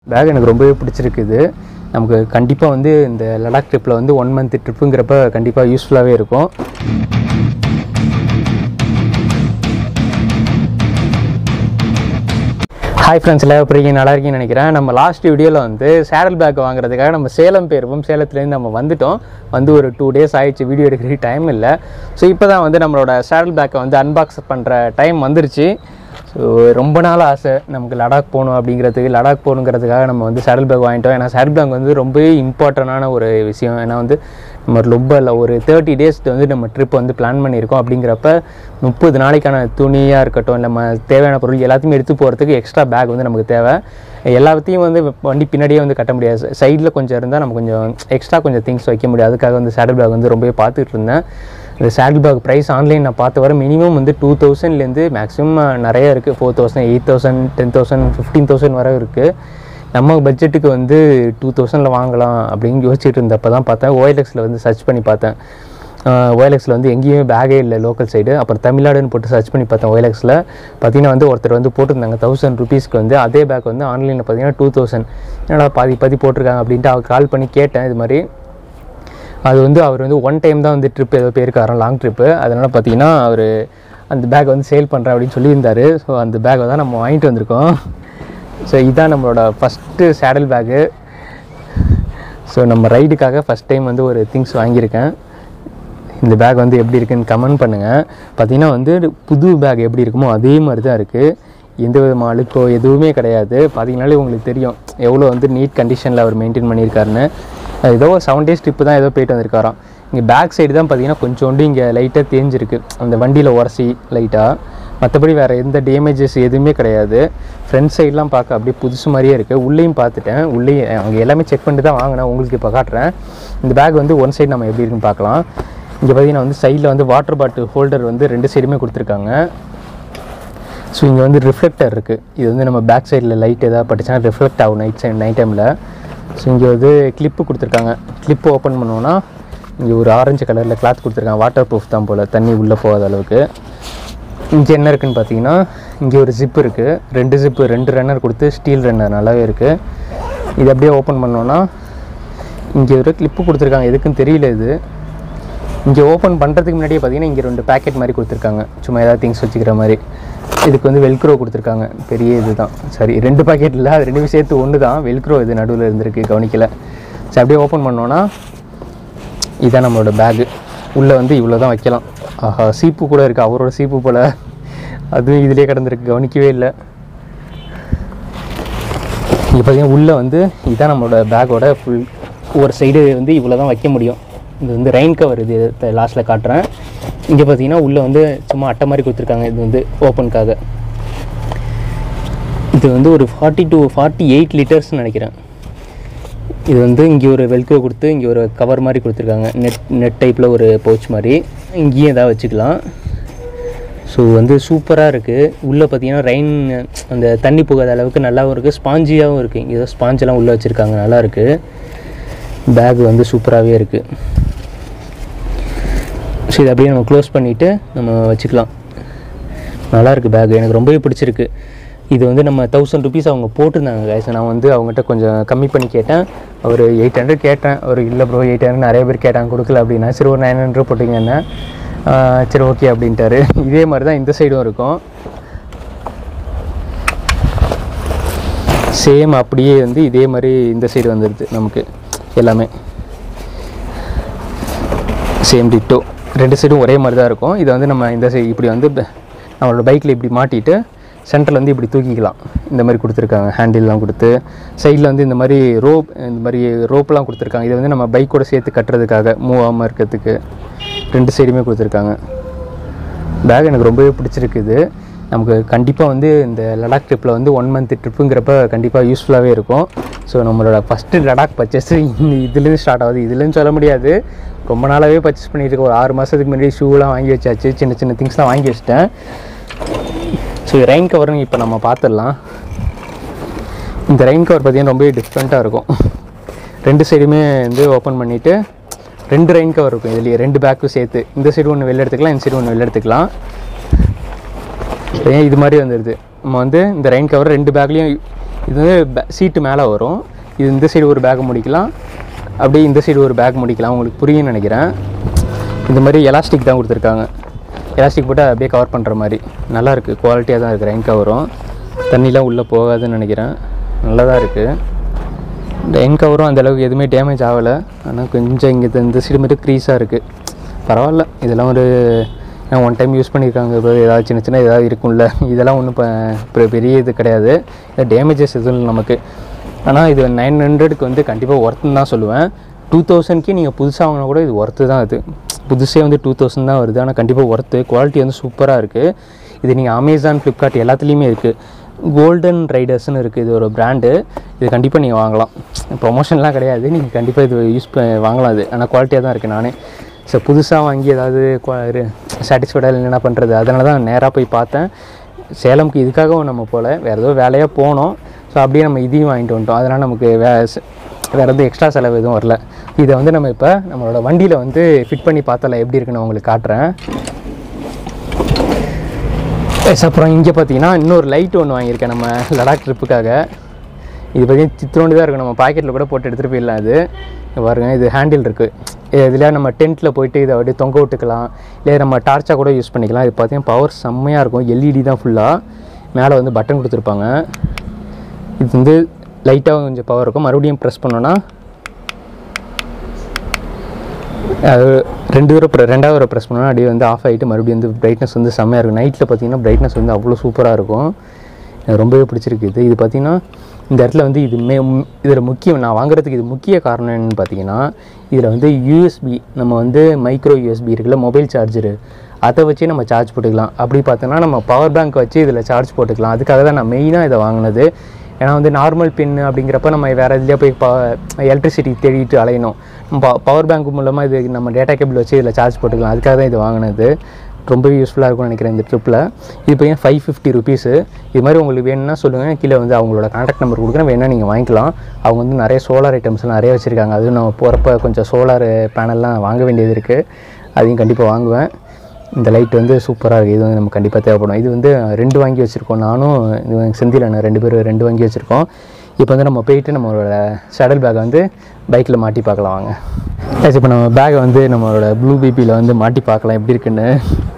back எனக்கு ரொம்பவே பிடிச்சிருக்குது நமக்கு கண்டிப்பாக வந்து இந்த லடாக் ட்ரிப்பில் வந்து ஒன் மந்த் ட்ரிப்புங்கிறப்ப கண்டிப்பாக யூஸ்ஃபுல்லாகவே இருக்கும் ஹாய் ஃப்ரெண்ட்ஸ் எல்லாம் எப்படி இருக்கீங்க நல்லா இருக்கீங்கன்னு நினைக்கிறேன் நம்ம லாஸ்ட் வீடியோவில் வந்து சேடல் பேக் வாங்குறதுக்காக நம்ம சேலம் போயிருப்போம் சேலத்துலேருந்து நம்ம வந்துட்டோம் வந்து ஒரு டூ டேஸ் ஆயிடுச்சு வீடியோ எடுக்கிறதுக்கு டைம் இல்லை ஸோ இப்போ தான் வந்து நம்மளோட சேடல் பேக்கை வந்து அன்பாக்ஸ் பண்ணுற டைம் வந்துருச்சு ஸோ ரொம்ப நாள் ஆசை நமக்கு லடாக் போகணும் அப்படிங்கிறதுக்கு லடாக் போகணுங்கிறதுக்காக நம்ம வந்து சேடல் பேக் வாங்கிட்டோம் ஏன்னா சேடல் பேக் வந்து ரொம்பவே இம்பார்ட்டண்டான ஒரு விஷயம் ஏன்னா வந்து நம்ம ரொம்ப இல்லை ஒரு தேர்ட்டி டேஸ் வந்து நம்ம ட்ரிப் வந்து பிளான் பண்ணியிருக்கோம் அப்படிங்கிறப்ப முப்பது நாளைக்கான துணியாக இருக்கட்டும் இல்லை நம்ம தேவையான பொருள் எல்லாத்தையுமே எடுத்து போகிறதுக்கு எக்ஸ்ட்ரா பேக் வந்து நமக்கு தேவை எல்லாத்தையும் வந்து வண்டி பின்னாடியே வந்து கட்ட முடியாது சைடில் கொஞ்சம் இருந்தால் நம்ம கொஞ்சம் எக்ஸ்ட்ரா கொஞ்சம் திங்ஸ் வைக்க முடியும் அதுக்காக வந்து சேடல் பேக் வந்து ரொம்பவே பார்த்துட்டு இருந்தேன் இந்த சேடல் பேக் ப்ரைஸ் ஆன்லைன் நான் பார்த்த வர மினிமம் வந்து டூ தௌசண்ட்லேருந்து மேக்ஸிமம் நிறைய இருக்குது four thousand eight thousand ten thousand fifteen thousand வரை இருக்குது நம்ம பட்ஜெட்டுக்கு வந்து டூ தௌசண்டில் வாங்கலாம் அப்படின்னு யோசிச்சுட்டு இருந்தப்போ தான் பார்த்தேன் ஓஎல்எக்ஸில் வந்து சர்ச் பண்ணி பார்த்தேன் ஓஎல்எக்ஸில் வந்து எங்கேயுமே பேக்கே இல்லை லோக்கல் சைடு அப்புறம் தமிழ்நாடுன்னு போட்டு சர்ச் பண்ணி பார்த்தேன் ஓஎல்எக்ஸில் பார்த்தீங்கன்னா வந்து ஒருத்தர் வந்து போட்டிருந்தாங்க தௌசண்ட் ருபீஸ்க்கு வந்து அதே பேக் வந்து ஆன்லைனில் பார்த்தீங்கன்னா டூ தௌசண்ட் என்னடா பாதி பாதி போட்டிருக்காங்க அப்படின்ட்டு அவர் கால் பண்ணி கேட்டேன் இது மாதிரி அது வந்து அவர் வந்து ஒன் டைம் தான் வந்து ட்ரிப் ஏதோ போயிருக்காராம் லாங் ட்ரிப்பு அதனால் பார்த்தீங்கன்னா அவர் அந்த பேக் வந்து சேல் பண்ணுறேன் அப்படின்னு சொல்லியிருந்தார் ஸோ அந்த பேக்கை தான் நம்ம வாங்கிட்டு வந்திருக்கோம் ஸோ இதுதான் நம்மளோட ஃபஸ்ட்டு சேடல் பேக்கு ஸோ நம்ம ரைடுக்காக ஃபஸ்ட் டைம் வந்து ஒரு திங்ஸ் வாங்கியிருக்கேன் இந்த பேக் வந்து எப்படி இருக்குன்னு கமெண்ட் பண்ணுங்கள் பார்த்தீங்கன்னா வந்து புது பேக் எப்படி இருக்குமோ அதே மாதிரி தான் இருக்குது எந்த விதமான அழுக்கோ எதுவுமே கிடையாது பார்த்தீங்கனாலே உங்களுக்கு தெரியும் எவ்வளோ வந்து நீட் கண்டிஷனில் அவர் மெயின்டைன் பண்ணியிருக்காருன்னு ஏதோ செவன் டேஸ் ட்ரிப்பு தான் ஏதோ போயிட்டு வந்திருக்காராம் இங்கே பேக் சைடு தான் பார்த்தீங்கன்னா கொஞ்சோண்டு இங்கே லைட்டாக தேஞ்சிருக்கு அந்த வண்டியில் உரசி லைட்டாக மற்றபடி வேறு எந்த டேமேஜஸ் எதுவுமே கிடையாது ஃப்ரண்ட் சைட்லாம் பார்க்க அப்படியே புதுசு மாதிரியே இருக்குது உள்ளேயும் பார்த்துட்டேன் உள்ளேயும் அவங்க எல்லாமே செக் பண்ணிட்டு தான் வாங்கினேன் உங்களுக்கு இப்போ காட்டுறேன் இந்த பேக் வந்து ஒன் சைடு நம்ம எப்படி இருக்குன்னு பார்க்கலாம் இங்கே பார்த்தீங்கன்னா வந்து சைடில் வந்து வாட்டர் பாட்டில் ஹோல்டர் வந்து ரெண்டு சைடுமே கொடுத்துருக்காங்க ஸோ இங்கே வந்து ரிஃப்ளெக்டர் இருக்குது இது வந்து நம்ம பேக் சைடில் லைட் எதாவது பட்டுச்சுன்னா ரிஃப்ளெக்ட் ஆகும் நைட் சைட் நைட் டைமில் ஸோ இங்கே வந்து கிளிப்பு கொடுத்துருக்காங்க கிளிப்பு ஓப்பன் பண்ணோன்னா இங்கே ஒரு ஆரஞ்சு கலரில் கிளாத் கொடுத்துருக்காங்க வாட்டர் ப்ரூஃப் தான் போல் தண்ணி உள்ளே போகாத அளவுக்கு இங்கே என்ன இருக்குன்னு பார்த்தீங்கன்னா இங்கே ஒரு ஜிப் இருக்குது ரெண்டு ஜிப்பு ரெண்டு ரன்னர் கொடுத்து ஸ்டீல் ரன்னர் நல்லாவே இருக்குது இது அப்படியே ஓப்பன் பண்ணோன்னா இங்கே ஒரு கிளிப்பு கொடுத்துருக்காங்க எதுக்குன்னு தெரியல இது இங்கே ஓப்பன் பண்ணுறதுக்கு முன்னாடியே பார்த்தீங்கன்னா இங்கே ரெண்டு பேக்கெட் மாதிரி கொடுத்துருக்காங்க சும்மா ஏதாவது திங்ஸ் வச்சுக்கிற மாதிரி இதுக்கு வந்து வெல்க்ரோ கொடுத்துருக்காங்க பெரிய இதுதான் சரி ரெண்டு பாக்கெட் இல்லை அது ரெண்டுமே சேர்த்து ஒன்று தான் வெல்க்ரோ இது நடுவில் இருந்திருக்கு கவனிக்கல சரி அப்படியே ஓப்பன் பண்ணோன்னா இதான் நம்மளோட பேகு உள்ளே வந்து இவ்வளோ தான் வைக்கலாம் ஆஹா சீப்பு கூட இருக்குது அவரோட சீப்பு போல் அதுவும் இதிலே கிடந்திருக்கு கவனிக்கவே இல்லை இங்கே பார்த்தீங்கன்னா உள்ளே வந்து இதான் நம்மளோட பேக்கோட ஃபுல் ஒரு சைடு வந்து இவ்வளோ தான் வைக்க முடியும் இது வந்து ரெயின் கவர் இது லாஸ்ட்டில் காட்டுறேன் இங்கே பார்த்தீங்கன்னா உள்ளே வந்து சும்மா அட்டை மாதிரி கொடுத்துருக்காங்க இது வந்து ஓப்பனுக்காக இது வந்து ஒரு ஃபார்ட்டி டு ஃபார்ட்டி எயிட் லிட்டர்ஸ்னு நினைக்கிறேன் இது வந்து இங்கே ஒரு வெல்க்ரோ கொடுத்து இங்கே ஒரு கவர் மாதிரி கொடுத்துருக்காங்க நெட் நெட் டைப்பில் ஒரு பவுச் மாதிரி இங்கேயும் எதாவது வச்சுக்கலாம் ஸோ வந்து சூப்பராக இருக்குது உள்ளே பார்த்தீங்கன்னா ரெயின் அந்த தண்ணி போகாத அளவுக்கு நல்லாவும் இருக்குது ஸ்பாஞ்சியாகவும் இருக்குது இங்கே ஏதோ ஸ்பாஞ்செல்லாம் உள்ளே வச்சுருக்காங்க நல்லா இருக்குது பேக் வந்து சூப்பராகவே இருக்குது ஸோ இதை அப்படியே நம்ம க்ளோஸ் பண்ணிவிட்டு நம்ம வச்சுக்கலாம் நல்லா இருக்குது பேக் எனக்கு ரொம்பவே பிடிச்சிருக்கு இது வந்து நம்ம தௌசண்ட் ருபீஸ் அவங்க போட்டிருந்தாங்க guys நான் வந்து அவங்ககிட்ட கொஞ்சம் கம்மி பண்ணி கேட்டேன் ஒரு எயிட் ஹண்ட்ரட் கேட்டேன் ஒரு இல்லை ப்ரோ எயிட் ஹண்ட்ரட் நிறைய பேர் கேட்டாங்க கொடுக்கல அப்படின்னா சரி ஒரு நைன் ஹண்ட்ரட் போட்டிங்கன்னா சரி ஓகே அப்படின்ட்டாரு இதே மாதிரி தான் இந்த சைடும் இருக்கும் சேம் அப்படியே வந்து இதே மாதிரி இந்த சைடு வந்துடுது நமக்கு எல்லாமே சேம் டிட்டோ ரெண்டு சைடும் ஒரே மாதிரி தான் இருக்கும் இதை வந்து நம்ம இந்த சைடு இப்படி வந்து ப- நம்மளோட பைக்கில் இப்படி மாட்டிட்டு சென்டரில் வந்து இப்படி தூக்கிக்கலாம் இந்த மாதிரி கொடுத்துருக்காங்க ஹேண்டில்லாம் கொடுத்து சைடில் வந்து இந்த மாதிரி ரோப் இந்த மாதிரி ரோப்லாம் கொடுத்துருக்காங்க இதை வந்து நம்ம பைக்கோட சேர்த்து கட்டுறதுக்காக மூவ் ஆகாமல் இருக்கிறதுக்கு ரெண்டு சைடுமே கொடுத்துருக்காங்க பேக் எனக்கு ரொம்பவே பிடிச்சிருக்குது நமக்கு கண்டிப்பாக வந்து இந்த லடாக் ட்ரிப்பில் வந்து ஒன் மந்த் ட்ரிப்புங்கிறப்ப கண்டிப்பாக யூஸ்ஃபுல்லாகவே இருக்கும் ஸோ நம்மளோட ஃபஸ்ட்டு லடாக் பர்ச்சேஸ் இதுலேருந்து ஸ்டார்ட் ஆகுது இதுலேருந்து சொல்ல முடியாது ரொம்ப நாளாகவே பர்ச்சேஸ் பண்ணிட்டு இருக்கேன் ஒரு ஆறு மாதத்துக்கு முன்னாடி ஷூலாம் வாங்கி வச்சாச்சு சின்ன சின்ன திங்ஸ்லாம் வாங்கி வச்சிட்டேன் ஸோ ரெயின் கவரும் இப்போ நம்ம பார்த்துடலாம் இந்த ரெயின் கவர் பார்த்தீங்கன்னா ரொம்பவே டிஃப்ரெண்ட்டாக இருக்கும் ரெண்டு சைடுமே வந்து ஓப்பன் பண்ணிவிட்டு ரெண்டு ரெயின் கவர் இருக்கும் இதுலேயே ரெண்டு பேக்கும் சேர்த்து இந்த சைடு ஒன்று வெளில எடுத்துக்கலாம் இந்த சைடு ஒன்று வெளில எடுத்துக்கலாம் ஏன் இது மாதிரி வந்துடுது நம்ம வந்து இந்த ரெயின் கவர் ரெண்டு பேக்லேயும் இது வந்து சீட்டு மேலே வரும் இது இந்த சைடு ஒரு பேக் முடிக்கலாம் அப்படியே இந்த சைடு ஒரு பேக் முடிக்கலாம் உங்களுக்கு புரியும்னு நினைக்கிறேன் இந்த மாதிரி எலாஸ்டிக் தான் கொடுத்துருக்காங்க எலாஸ்டிக் போட்டு அப்படியே கவர் பண்ணுற மாதிரி நல்லா இருக்குது குவாலிட்டியாக தான் இருக்குது ரெயின் கவரும் தண்ணிலாம் உள்ளே போகாதுன்னு நினைக்கிறேன் நல்லா தான் இருக்குது இந்த என் கவரும் அந்த அளவுக்கு எதுவுமே டேமேஜ் ஆகலை ஆனால் கொஞ்சம் இங்கே இந்த சைடு மட்டும் க்ரீஸாக இருக்குது பரவாயில்ல இதெல்லாம் ஒரு ஒன் டைம் யூஸ் பண்ணியிருக்காங்க இப்போ ஏதாவது சின்ன சின்ன ஏதாவது இருக்கும்ல இதெல்லாம் ஒன்றும் இப்போ பெரிய இது கிடையாது டேமேஜஸ் எதுவும் இல்லை நமக்கு ஆனால் இது நைன் ஹண்ட்ரடுக்கு வந்து கண்டிப்பாக ஒர்த்துன்னு தான் சொல்லுவேன் டூ தௌசண்ட்க்கு நீங்கள் புதுசாக வாங்கினா கூட இது ஒர்த்து தான் இது புதுசே வந்து டூ தௌசண்ட் தான் வருது ஆனால் கண்டிப்பாக ஒர்த்து குவாலிட்டி வந்து சூப்பராக இருக்குது இது நீங்கள் அமேசான் ஃப்ளிப்கார்ட் எல்லாத்துலேயுமே இருக்குது கோல்டன் ரைடர்ஸ்னு இருக்குது இது ஒரு பிராண்டு இது கண்டிப்பாக நீங்கள் வாங்கலாம் ப்ரொமோஷன்லாம் கிடையாது நீங்கள் கண்டிப்பாக இது யூஸ் ப வாங்கலாம் இது ஆனால் குவாலிட்டியாக தான் இருக்குது நானே ஸோ புதுசாக வாங்கி ஏதாவது சாட்டிஸ்ஃபைடாக என்ன பண்ணுறது அதனால தான் நேராக போய் பார்த்தேன் சேலம்க்கு இதுக்காகவும் நம்ம போகல வேறு ஏதோ வேலையாக போனோம் ஸோ அப்படியே நம்ம இதையும் வாங்கிட்டு வந்துட்டோம் அதனால் நமக்கு வே வேறு எதுவும் எக்ஸ்ட்ரா செலவு எதுவும் வரல இதை வந்து நம்ம இப்போ நம்மளோட வண்டியில் வந்து ஃபிட் பண்ணி பார்த்தல எப்படி இருக்குன்னு உங்களுக்கு காட்டுறேன் எஸ் அப்புறம் இங்கே பார்த்தீங்கன்னா இன்னொரு லைட் ஒன்று வாங்கியிருக்கேன் நம்ம லடாக் ட்ரிப்புக்காக இது பார்த்தீங்கன்னா சித்திரோண்டு தான் இருக்கும் நம்ம பாக்கெட்டில் கூட போட்டு எடுத்துகிட்டு போயிடலாம் அது இங்க பாருங்க இது ஹேண்டில் இருக்குது இதில் நம்ம டென்ட்டில் போயிட்டு இதை அப்படியே தொங்க விட்டுக்கலாம் இல்லை நம்ம டார்ச்சாக கூட யூஸ் பண்ணிக்கலாம் இது பார்த்தீங்கன்னா பவர் செம்மையாக இருக்கும் எல்இடி தான் ஃபுல்லாக மேலே வந்து பட்டன் கொடுத்துருப்பாங்க இது வந்து லைட்டாக கொஞ்சம் பவர் இருக்கும் மறுபடியும் ப்ரெஸ் பண்ணோன்னா அது ரெண்டு தடவை ப்ர- ரெண்டாவது தடவை ப்ரெஸ் பண்ணோன்னா அப்படியே வந்து ஆஃப் ஆகிட்டு மறுபடியும் வந்து பிரைட்னஸ் வந்து செம்மையாக இருக்கும் நைட்டில் பார்த்தீங்கன்னா பிரைட்னஸ் வந்து அவ்வளோ சூப்பராக இருக்கும் எனக்கு ரொம்பவே பிடிச்சிருக்கு இது இது பார்த்தீங்கன்னா இந்த இடத்துல வந்து இது மே இதில் முக்கியம் நான் வாங்குறதுக்கு இது முக்கிய காரணம் என்னன்னு பார்த்தீங்கன்னா இதில் வந்து யூஎஸ்பி நம்ம வந்து மைக்ரோ யூஎஸ்பி இருக்குல்ல மொபைல் சார்ஜரு அதை வச்சு நம்ம சார்ஜ் போட்டுக்கலாம் அப்படி பார்த்தோன்னா நம்ம பவர் பேங்க் வச்சு இதில் சார்ஜ் போட்டுக்கலாம் அதுக்காக தான் நான் மெயினாக இதை வாங்கினது ஏன்னா வந்து நார்மல் பின் அப்படிங்கிறப்ப நம்ம வேறு இதுலேயே போய் ப எலக்ட்ரிசிட்டி தேடிட்டு அலையணும் ப பவர் பேங்க் மூலமாக இது நம்ம டேட்டா கேபிள் வச்சு இதில் சார்ஜ் போட்டுக்கலாம் அதுக்காக தான் இது வாங்கினது ரொம்பவே யூஸ்ஃபுல்லாக இருக்கும்னு நினைக்கிறேன் இந்த ட்ரிப்பில் இது பார்த்தீங்கன்னா ஃபைவ் ஃபிஃப்டி ருபீஸு இது மாதிரி உங்களுக்கு வேணும்னா சொல்லுங்கள் கீழே வந்து அவங்களோட கான்டாக்ட் நம்பர் கொடுக்குறேன் வேணால் நீங்கள் வாங்கிக்கலாம் அவங்க வந்து நிறைய சோலார் ஐட்டம்ஸ்லாம் நிறைய வச்சுருக்காங்க அதுவும் நம்ம போகிறப்ப கொஞ்சம் சோலார் பேனல்லாம் வாங்க வேண்டியது இருக்குது அதையும் கண்டிப்பாக வாங்குவேன் இந்த லைட் வந்து சூப்பராக இருக்குது இது வந்து நமக்கு கண்டிப்பாக தேவைப்படும் இது வந்து ரெண்டு வாங்கி வச்சுருக்கோம் நானும் இது செந்தில் அண்ணன் ரெண்டு பேரும் ரெண்டு வாங்கி வச்சுருக்கோம் இப்போ வந்து நம்ம போயிட்டு நம்மளோட ஷடல் பேக்கை வந்து பைக்கில் மாட்டி பார்க்கலாம் வாங்க Guys, இப்போ நம்ம பேக்கை வந்து நம்மளோட ப்ளூ பிபியில் வந்து மாட்டி பார்க்கலாம் எப்படி இருக்குன்னு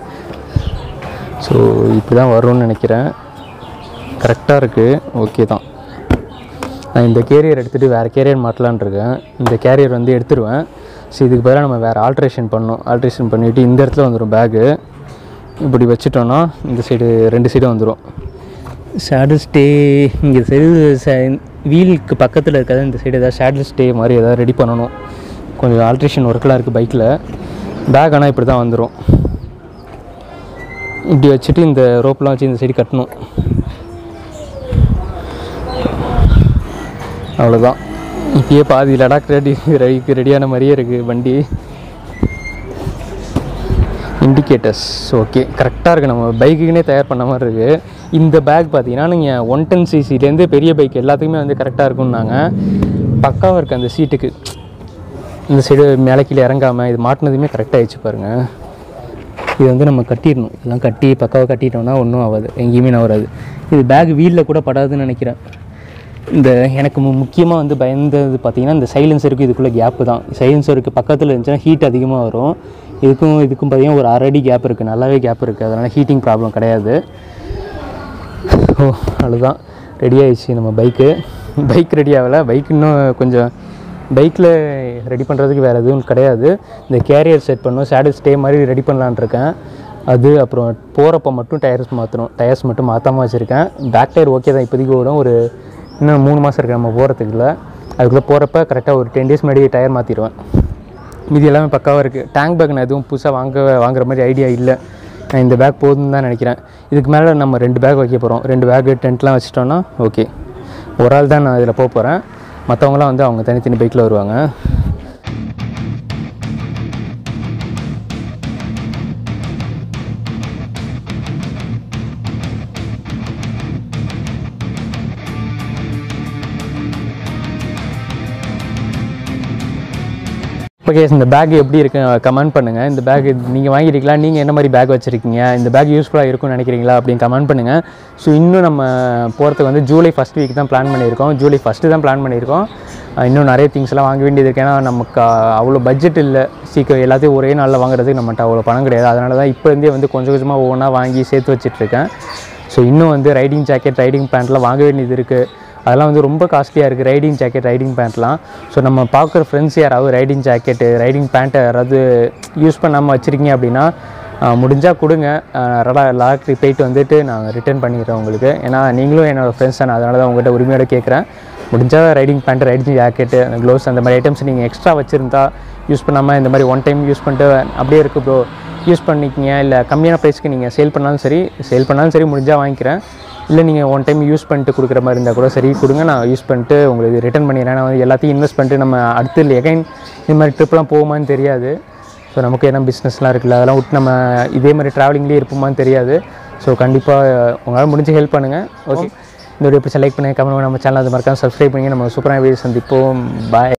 ஸோ இப்படி தான் வரும்னு நினைக்கிறேன் கரெக்டாக இருக்குது ஓகே தான் நான் இந்த கேரியர் எடுத்துகிட்டு வேறு கேரியர் மாட்டலான்னு இருக்கேன் இந்த கேரியர் வந்து எடுத்துருவேன் ஸோ இதுக்கு பதிலாக நம்ம வேறு ஆல்ட்ரேஷன் பண்ணணும் ஆல்ட்ரேஷன் பண்ணிவிட்டு இந்த இடத்துல வந்துடும் பேகு இப்படி வச்சுட்டோன்னா இந்த சைடு ரெண்டு சைடும் வந்துடும் ஷேடில் ஸ்டே இங்கே சைடு வீலுக்கு பக்கத்தில் இருக்காது இந்த சைடு ஏதாவது ஷேடில் ஸ்டே மாதிரி ஏதாவது ரெடி பண்ணணும் கொஞ்சம் ஆல்ட்ரேஷன் ஒர்க்கெலாம் இருக்குது பைக்கில் பேக் ஆனால் இப்படி தான் வந்துடும் இப்படி வச்சுட்டு இந்த ரோப்லாம் வச்சு இந்த சைடு கட்டணும் அவ்வளோதான் இப்பயே பாதி லடாக் ரெடி ரெடிக்கு ரெடியான மாதிரியே இருக்குது வண்டி இண்டிகேட்டர்ஸ் ஓகே கரெக்டாக இருக்குது நம்ம பைக்குக்குனே தயார் பண்ண மாதிரி இருக்குது இந்த பேக் பார்த்தீங்கன்னா நீங்கள் ஒன் டென் சிசிலேருந்து பெரிய பைக் எல்லாத்துக்குமே வந்து கரெக்டாக இருக்கும்னாங்க பக்காவாக இருக்குது அந்த சீட்டுக்கு இந்த சைடு மேலே கீழே இறங்காமல் இது மாட்டினதுமே கரெக்டாக ஆயிடுச்சு பாருங்கள் இது வந்து நம்ம கட்டிடணும் இதெல்லாம் கட்டி பக்காவாக கட்டிட்டோம்னா ஒன்றும் ஆகாது எங்கேயுமே நவராது இது பேக் வீலில் கூட படாதுன்னு நினைக்கிறேன் இந்த எனக்கு முக்கியமாக வந்து பயந்தது பார்த்தீங்கன்னா இந்த சைலன்சருக்கு இதுக்குள்ளே கேப்பு தான் சைலன்சருக்கு பக்கத்தில் இருந்துச்சுன்னா ஹீட் அதிகமாக வரும் இதுக்கும் இதுக்கும் பார்த்தீங்கன்னா ஒரு அரை அடி கேப் இருக்குது நல்லாவே கேப் இருக்குது அதனால் ஹீட்டிங் ப்ராப்ளம் கிடையாது ஓ அவ்வளோதான் ரெடி ஆயிடுச்சு நம்ம பைக்கு பைக் ரெடி ஆகலை பைக் இன்னும் கொஞ்சம் பைக்கில் ரெடி பண்ணுறதுக்கு வேறு எதுவும் கிடையாது இந்த கேரியர் செட் பண்ணணும் சேடில் ஸ்டே மாதிரி ரெடி பண்ணலான்னு இருக்கேன் அது அப்புறம் போகிறப்ப மட்டும் டயர்ஸ் மாற்றணும் டயர்ஸ் மட்டும் மாற்றாமல் வச்சுருக்கேன் பேக் டயர் ஓகே தான் இப்போதைக்கு ஓடும் ஒரு இன்னும் மூணு மாதம் இருக்குது நம்ம போகிறதுக்குள்ள அதுக்குள்ளே போகிறப்ப கரெக்டாக ஒரு டென் டேஸ் முன்னாடி டயர் மாற்றிடுவேன் மீதி எல்லாமே பக்காவாக இருக்குது டேங்க் பேக் நான் எதுவும் புதுசாக வாங்க வாங்குற மாதிரி ஐடியா இல்லை நான் இந்த பேக் போதும்னு தான் நினைக்கிறேன் இதுக்கு மேலே நம்ம ரெண்டு பேக் வைக்க போகிறோம் ரெண்டு பேக்கு டென்ட்லாம் வச்சிட்டோன்னா ஓகே ஒரு ஆள் தான் நான் இதில் போக போகிறேன் மற்றவங்களாம் வந்து அவங்க தனித்தனி பைக்கில் வருவாங்க ஓகே இந்த பேக் எப்படி இருக்கு கமெண்ட் பண்ணுங்கள் இந்த பேக் நீங்கள் வாங்கியிருக்கீங்களா நீங்கள் என்ன மாதிரி பேக் வச்சுருக்கீங்க இந்த பேக் யூஸ்ஃபுல்லாக இருக்கும்னு நினைக்கிறீங்களா அப்படின்னு கமெண்ட் பண்ணுங்கள் ஸோ இன்னும் நம்ம போகிறதுக்கு வந்து ஜூலை ஃபஸ்ட் வீக் தான் பிளான் பண்ணியிருக்கோம் ஜூலை ஃபஸ்ட்டு தான் பிளான் பண்ணியிருக்கோம் அஹ் இன்னும் நிறைய திங்ஸ்லாம் வாங்க வேண்டியது இருக்கு ஏன்னா நமக்கு அஹ், அவ்வளோ பட்ஜெட் இல்லை சீக்கிரம் எல்லாத்தையும் ஒரே நாளில் வாங்குறதுக்கு நம்மகிட்ட அவ்வளோ பணம் கிடையாது அதனால தான் இப்போ இருந்தே வந்து கொஞ்சம் கொஞ்சமாக ஒவ்வொன்றா வாங்கி சேர்த்து வச்சிட்ருக்கேன் ஸோ இன்னும் வந்து ரைடிங் ஜாக்கெட் ரைடிங் பேண்ட்லாம் வாங்க வேண்டியது இருக்குது அதெல்லாம் வந்து ரொம்ப காஸ்ட்லியாக இருக்குது ரைடிங் ஜாக்கெட் ரைடிங் பேண்ட்லாம் ஸோ நம்ம பார்க்குற ஃப்ரெண்ட்ஸ் யாராவது ரைடிங் ஜாக்கெட்டு ரைடிங் பேண்ட்டை யாராவது யூஸ் பண்ணாமல் வச்சுருக்கீங்க அப்படின்னா முடிஞ்சால் கொடுங்க லாக்ரி போயிட்டு வந்துட்டு நான் ரிட்டர்ன் பண்ணிடுறேன் உங்களுக்கு ஏன்னா நீங்களும் என்னோடய ஃப்ரெண்ட்ஸ் தான் அதனால தான் உங்கள்கிட்ட உரிமையோட கேட்குறேன் முடிஞ்சால் ரைடிங் பேண்ட் ரைடிங் ஜாக்கெட்டு அந்த க்ளோஸ் அந்த மாதிரி ஐட்டம்ஸ் நீங்கள் எக்ஸ்ட்ரா வச்சுருந்தா யூஸ் பண்ணாமல் இந்த மாதிரி ஒன் டைம் யூஸ் பண்ணிட்டு அப்படியே இருக்குது ப்ரோ யூஸ் பண்ணிக்கிங்க இல்லை கம்மியான ப்ரைஸ்க்கு நீங்கள் சேல் பண்ணாலும் சரி சேல் பண்ணாலும் சரி முடிஞ்சால் வாங்கிக்கிறேன் இல்லை நீங்கள் ஒன் டைம் யூஸ் பண்ணிட்டு கொடுக்குற மாதிரி இருந்தால் கூட சரி கொடுங்க நான் யூஸ் பண்ணிட்டு உங்களுக்கு ரிட்டர்ன் பண்ணிடுறேன் நான் வந்து எல்லாத்தையும் இன்வெஸ்ட் பண்ணிட்டு நம்ம அடுத்து எகைன் இந்த மாதிரி ட்ரிப்லாம் போகுமான்னு தெரியாது ஸோ நமக்கு என்ன பிஸ்னஸ்லாம் இருக்குல்ல அதெல்லாம் விட்டு நம்ம இதே மாதிரி ட்ராவலிங்லேயே இருப்போமான்னு தெரியாது ஸோ கண்டிப்பாக உங்களால் முடிஞ்சு ஹெல்ப் பண்ணுங்கள் ஓகே இந்த வீடியோ இப்போ செலக்ட் பண்ணி கமெண்ட் நம்ம சேனல் அது மறக்காம சப்ஸ்கிரைப் பண்ணி நம்ம சூப்பரான வீடியோ சந்திப்போம் பாய்